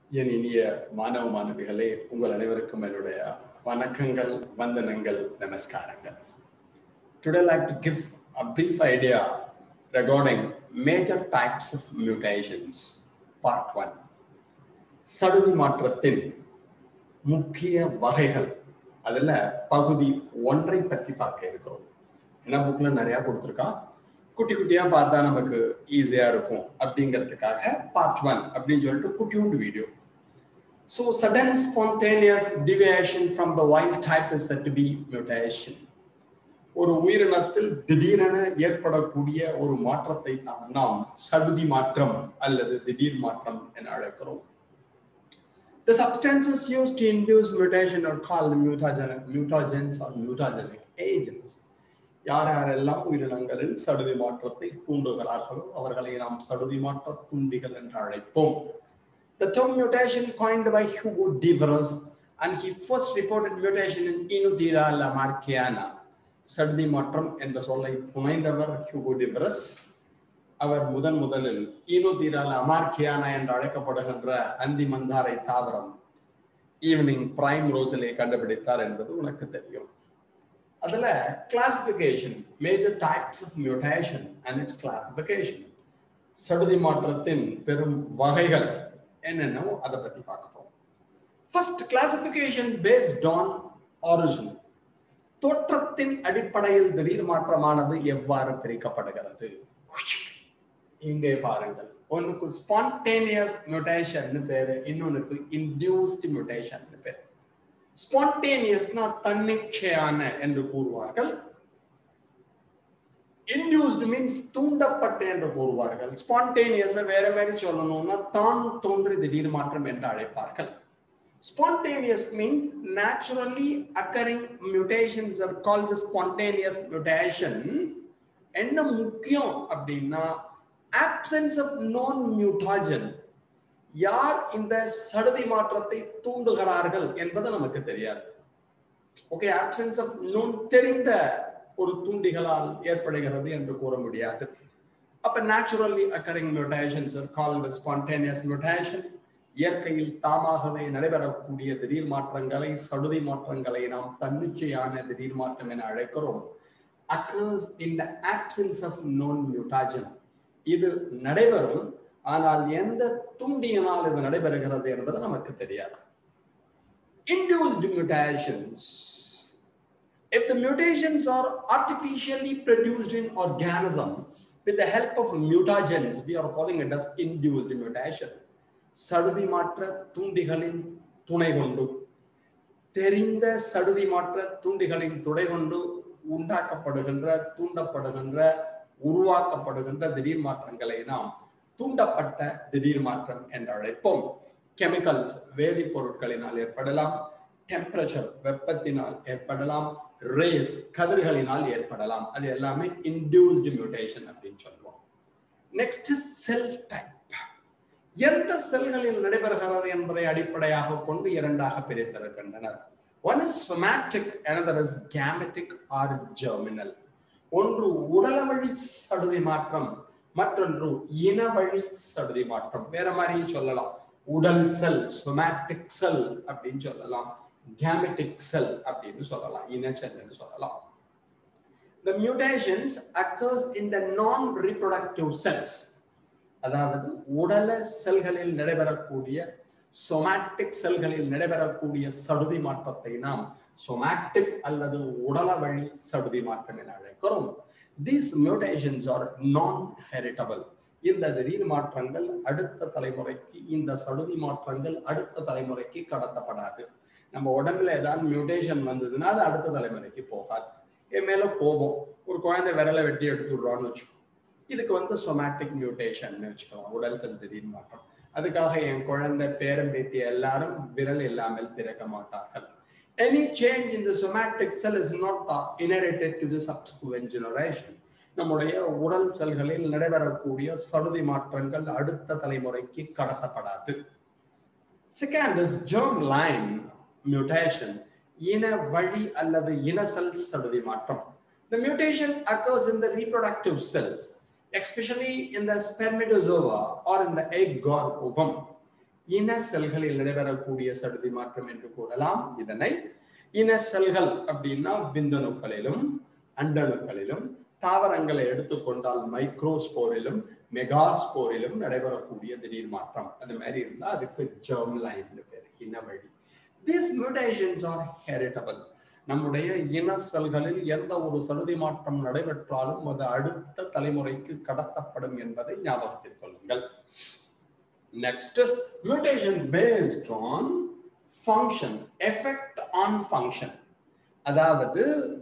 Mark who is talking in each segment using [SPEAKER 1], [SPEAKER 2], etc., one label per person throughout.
[SPEAKER 1] என் இனிய மாணவ மாணவிகளே உங்கள் அனைவருக்கும் என்னுடைய வணக்கங்கள் வந்தனங்கள் நமஸ்காரங்கள் today like to give a brief idea regarding major types of mutations part 1 சடுதி மாற்றத்தின் முக்கிய வகைகள் அதுல பகுதி ஒன்றை பற்றி பார்க்க இருக்கிறோம் ஏன்னா புக்ல நிறைய கொடுத்துருக்கா குட்டி குட்டியா பார்த்தா நமக்கு ஈஸியா இருக்கும் அப்படிங்கிறதுக்காக பார்ட் ஒன் அப்படின்னு சொல்லிட்டு குட்டியூண்டு video so sudden spontaneous deviation from the wild type is said to be mutation ஒரு உயிரினத்தில் திடீரென ஏற்படக்கூடிய ஒரு மாற்றத்தை நாம் நாம் சடுதி மாற்றம் அல்லது திடீர் மாற்றம் என அழைக்கிறோம் The substances used to induce mutation are called mutagenic, mutagens or mutagenic agents. யார் யாரெல்லாம் உயிரினங்களில் சடுதி மாற்றத்தை தூண்டுகிறார்களோ அவர்களை நாம் சடுதி மாற்ற தூண்டிகள் என்று அழைப்போம் The term mutation coined by Hugo de Vries and he first reported mutation in Inutera lamarckiana. சடுதி மாற்றம் என்ற சொல்லை புனைந்தவர் ஹியூகோ de Vries. அவர் முதன் முதலில் ஈனோதீரால் அமார்கியானா என்று அழைக்கப்படுகின்ற அந்தி மந்தாரை தாவரம் ஈவினிங் பிரைம் ரோஸிலே கண்டுபிடித்தார் என்பது உனக்கு தெரியும் அதுல classification major types of mutation and its classification சடுதி மாற்றத்தின் பெரும் வகைகள் என்னென்னவோ அதை பத்தி பார்க்க போறோம் first classification based on origin தோற்றத்தின் அடிப்படையில் திடீர் மாற்றமானது எவ்வாறு பிரிக்கப்படுகிறது இங்கே பாருங்கள் ஒன்றுக்கு ஸ்பான்டேனியஸ் மியூட்டேஷன் பேரு இன்னொன்னுக்கு இன்டியூஸ்ட் மியூட்டேஷன் பேரு ஸ்பான்டேனியஸ்னா தன்னிச்சையான என்று கூறுவார்கள் இன்டியூஸ்டு மீன்ஸ் தூண்டப்பட்ட என்று கூறுவார்கள் ஸ்பான்டேனியஸ் வேற மாதிரி சொல்லணும்னா தான் தோன்றி திடீர் மாற்றம் என்று அழைப்பார்கள் spontaneous means naturally occurring mutations are called spontaneous mutation என்ன முக்கியம் அப்படின்னா absence of non mutagen யார் இந்த சடுதி மாற்றத்தை தூண்டுகிறார்கள் என்பது நமக்கு தெரியாது ஓகே absence of known தெரிந்த ஒரு தூண்டிகளால் ஏற்படுகிறது என்று கூற முடியாது அப்ப naturally occurring mutations are called spontaneous mutation இயற்கையில் தாமாகவே நடைபெறக்கூடிய திடீர் மாற்றங்களை சடுதி மாற்றங்களை நாம் தன்னிச்சையான திடீர் மாற்றம் என அழைக்கிறோம் occurs in the absence of known mutagen இது நடைபெறும் ஆனால் எந்த தூண்டியினால் இது நடைபெறுகிறது என்பது நமக்கு தெரியாது induced mutations if the mutations are artificially produced in organism with the help of mutagens we are calling it as induced mutation சடுதி மாற்ற தூண்டிகளின் துணை கொண்டு தெரிந்த சடுதி மாற்ற தூண்டிகளின் துணை கொண்டு உண்டாக்கப்படுகின்ற தூண்டப்படுகின்ற உருவாக்கப்படுகின்ற திடீர் மாற்றங்களை நாம் தூண்டப்பட்ட திடீர் மாற்றம் என்று அழைப்போம் கெமிக்கல்ஸ் வேதிப்பொருட்களினால் ஏற்படலாம் டெம்பரேச்சர் வெப்பத்தினால் ஏற்படலாம் ரேஸ் கதிர்களினால் ஏற்படலாம் அது எல்லாமே இன்டியூஸ்டு மியூட்டேஷன் அப்படின்னு சொல்லுவோம் நெக்ஸ்ட் செல் டைப் எந்த செல்களில் நடைபெறுகிறது என்பதை அடிப்படையாக கொண்டு இரண்டாக பிரித்திருக்கின்றனர் one is somatic another is gametic or germinal ஒன்று உடல வழி சடுதி மாற்றம் மற்றொன்று இன வழி சடுதி மாற்றம் வேற மாதிரியும் சொல்லலாம் உடல் செல் சொமேட்டிக் செல் அப்படின்னு சொல்லலாம் கேமெட்டிக் செல் அப்படின்னு சொல்லலாம் இன செல்னு சொல்லலாம் The mutations occurs in the non-reproductive cells அதாவது உடல செல்களில் நடைபெறக்கூடிய சொமாட்டிக் செல்களில் நடைபெறக்கூடிய சடுதி மாற்றத்தை நாம் சொமாட்டிக் அல்லது உடல வழி சடுதி மாற்றம் என அழைக்கிறோம் these mutations are non heritable இந்த திடீர் மாற்றங்கள் அடுத்த தலைமுறைக்கு இந்த சடுதி மாற்றங்கள் அடுத்த தலைமுறைக்கு கடத்தப்படாது நம்ம உடம்புல ஏதாவது மியூட்டேஷன் வந்ததுன்னா அது அடுத்த தலைமுறைக்கு போகாது என் மேல கோபம் ஒரு குழந்தை விரலை வெட்டி எடுத்துடுறோம்னு வச்சுக்கோ இதுக்கு வந்து சொமேட்டிக் மியூட்டேஷன் வச்சுக்கலாம் உடல் செல் திடீர் மாற்றம் அதுக்காக என் குழந்தை பேரம் பேத்தி எல்லாரும் விரல் இல்லாமல் பிறக்க மாட்டார்கள் any change in the somatic cell is not inherited to the subsequent generation நம்முடைய உடல் செல்களில் நடைபெறக்கூடிய சடுதி மாற்றங்கள் அடுத்த தலைமுறைக்கு கடத்தப்படாது second is germ line mutation இன வழி அல்லது இன செல் சடுதி மாற்றம் The mutation occurs in the reproductive cells, especially in the spermatozoa or in the egg or ovum. இன செல்களில் நடைபெறக்கூடிய சடுதி மாற்றம் என்று கூறலாம் இதனை இன செல்கள் அப்படின்னா விந்தணுக்களிலும் அண்டணுக்களிலும் தாவரங்களை எடுத்துக்கொண்டால் மைக்ரோஸ்போரிலும் மெகாஸ்போரிலும் நடைபெறக்கூடிய திடீர் மாற்றம் அது மாதிரி இருந்தா அதுக்கு ஜெர்ம் லைன் பேர் இனவழி தீஸ் மியூட்டேஷன்ஸ் ஆர் ஹெரிட்டபிள் நம்முடைய இன செல்களில் எந்த ஒரு சடுதி மாற்றம் நடைபெற்றாலும் அது அடுத்த தலைமுறைக்கு கடத்தப்படும் என்பதை ஞாபகத்தில் கொள்ளுங்கள் next is mutation based on function effect on function அதாவது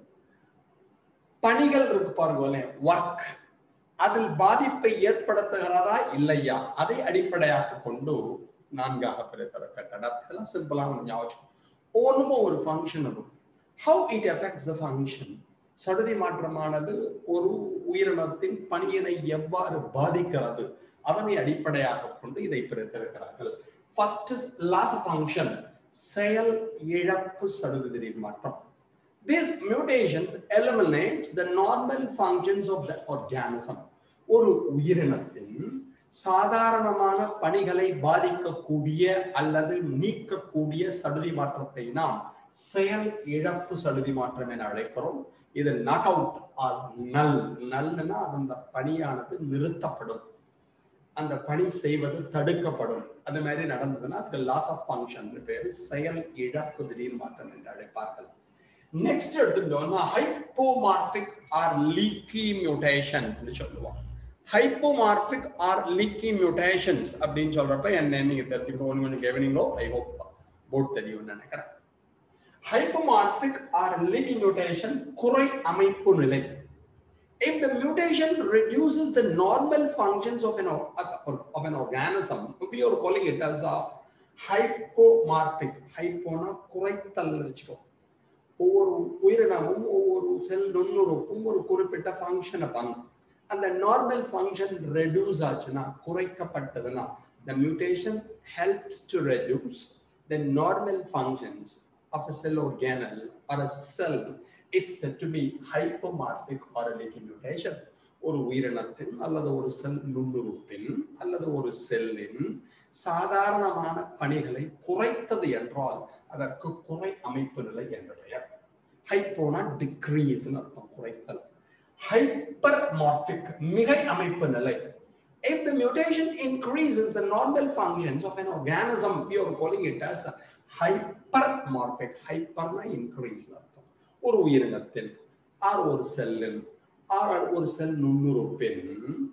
[SPEAKER 1] பணிகள் இருக்கு பாருங்க ஒர்க் அதில் பாதிப்பை ஏற்படுத்துகிறதா இல்லையா அதை அடிப்படையாக கொண்டு நான்காக பிரித்தரப்பட்டன அதெல்லாம் சிம்பிளாக ஞாபகம் ஒவ்வொன்றும் ஒரு ஃபங்க்ஷன் இருக்கும் how it effects the function சடுதி மாற்றமானது ஒரு உயிரினத்தின் பணியினை எவ்வாறு பாதிக்கிறது அதனை அடிப்படையாக கொண்டு இதை பிரித்திருக்கிறார்கள் ஃபர்ஸ்ட் லாஸ் ஃபங்க்ஷன் செயல் இழப்பு சடுதி திடீர் மாற்றம் This mutations eliminates the normal functions of the organism. ஒரு உயிரினத்தின் சாதாரணமான பணிகளை பாதிக்கக்கூடிய அல்லது நீக்கக்கூடிய சடுதி மாற்றத்தை நாம் செயல் இழப்பு சடுதி மாற்றம் என அழைக்கிறோம் இது நாக் அவுட் ஆர் நல் நல்னா அந்த பணியானது நிறுத்தப்படும் அந்த பணி செய்வது தடுக்கப்படும் அது மாதிரி நடந்ததுன்னா அதுக்கு லாஸ் ஆஃப் ஃபங்க்ஷன் பேரு செயல் இழப்பு திடீர் மாற்றம் என்று அழைப்பார்கள் நெக்ஸ்ட் எடுத்துட்டோம்னா ஹைப்போமார்பிக் ஆர் லீக்கி மியூட்டேஷன்ஸ் சொல்லுவோம் ஹைப்போமார்பிக் ஆர் லீக்கி மியூட்டேஷன்ஸ் அப்படின்னு சொல்றப்ப என்ன நீங்க தெரிஞ்சுக்கணும் ஒன்று கொஞ்சம் கவனிங்களோ ஐ ஹோப் போர்ட் தெரியும்னு நினைக்கிறேன் ஹைப்போமார்பிக் ஆர் லீக்கி மியூட்டேஷன் குறை அமைப்பு நிலை If the mutation reduces the normal functions of an, of, of an organism, we are calling it as a hypomorphic. Hypona குறைத்தல் வச்சுக்கோ ஒவ்வொரு உயிரினமும் ஒவ்வொரு செல் நுண்ணுறுப்பும் ஒரு குறிப்பிட்ட ஃபங்க்ஷனை பண்ணும் அந்த நார்மல் ஃபங்க்ஷன் ரெடியூஸ் ஆச்சுன்னா குறைக்கப்பட்டதுன்னா the mutation helps to reduce the normal functions of a cell organelle or a cell is said to be hypomorphic or a leaky mutation ஒரு உயிரினத்தின் அல்லது ஒரு செல் நுண்ணுறுப்பின் அல்லது ஒரு செல்லின் சாதாரணமான பணிகளை குறைத்தது என்றால் அதற்கு குறை அமைப்பு நிலை என்று பெயர் ஹைப்போனா டிக்ரீஸ் அர்த்தம் குறைத்தல் ஹைப்பர் மார்பிக் மிகை அமைப்பு நிலை If the mutation increases the normal functions of an organism, we are calling it as a hypermorphic. Hyper increase அர்த்தம் ஒரு உயிரினத்தில் ஆர் ஒரு செல்லில் ஆர் ஒரு செல் நுண்ணுறுப்பின்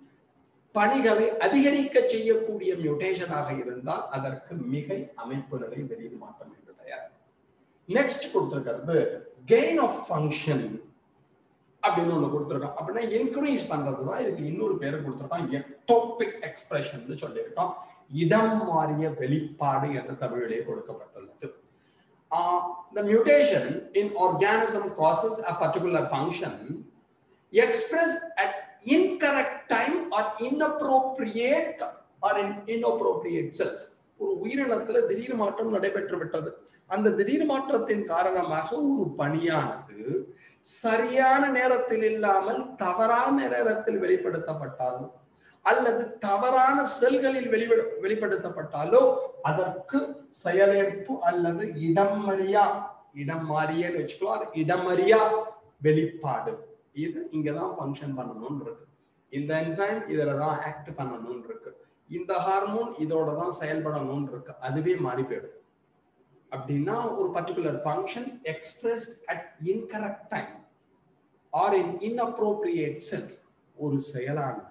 [SPEAKER 1] பணிகளை அதிகரிக்க செய்யக்கூடிய மியூட்டேஷனாக இருந்தால் அதற்கு மிகை அமைப்பு நிலை திடீர் மாற்றம் என்று பெயர் நெக்ஸ்ட் கொடுத்திருக்கிறது கெயின் ஆஃப் ஃபங்க்ஷன் அப்படின்னு ஒண்ணு கொடுத்துருக்கோம் அப்படின்னா இன்க்ரீஸ் பண்றது தான் இதுக்கு இன்னொரு பேர் கொடுத்துருக்கோம் எக்டோபிக் எக்ஸ்பிரஷன் சொல்லியிருக்கோம் இடம் மாறிய வெளிப்பாடு என்று தமிழிலே கொடுக்கப்பட்டுள்ளது Uh, the mutation in organism causes a particular function expressed at incorrect time or inappropriate or in inappropriate cells. ஒரு உயிரினத்துல திடீர் மாற்றம் நடைபெற்று விட்டது அந்த திடீர் மாற்றத்தின் காரணமாக ஒரு பணியானது சரியான நேரத்தில் இல்லாமல் தவறான நேரத்தில் வெளிப்படுத்தப்பட்டாலோ அல்லது தவறான செல்களில் வெளிப்பட வெளிப்படுத்தப்பட்டாலோ அதற்கு செயலேற்பு அல்லது இடமறியா இடம் மாறியன்னு வச்சுக்கலாம் இடமறியா வெளிப்பாடு இது இங்கதான் ஃபங்க்ஷன் பண்ணணும்னு இருக்கு இந்த என்சைம் இதுல தான் ஆக்ட் பண்ணணும்னு இருக்கு இந்த ஹார்மோன் இதோட தான் செயல்படணும்னு இருக்கு அதுவே மாறி போயிடும் அப்படின்னா ஒரு particular function expressed at incorrect time or in inappropriate sense ஒரு செயலானது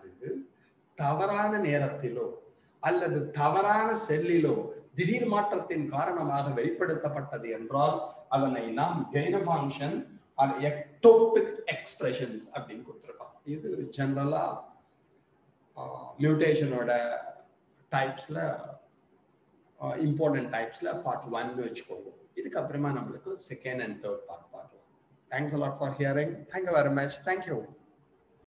[SPEAKER 1] தவறான நேரத்திலோ அல்லது தவறான செல்லிலோ திடீர் மாற்றத்தின் காரணமாக வெளிப்படுத்தப்பட்டது என்றால் அதனை நாம் gain function or ectopic expressions அப்படின்னு கொடுத்துருக்கோம் இது ஜென்ரலா மியூட்டேஷனோட டைப்ஸ்ல இம்பார்ட்டன்ட் டைப்ஸ்ல பார்ட் ஒன்னு வச்சுக்கோங்க இதுக்கப்புறமா நம்மளுக்கு செகண்ட் அண்ட் தேர்ட் பார்ட் பார்க்கலாம் thanks a lot for hearing thank you very much thank you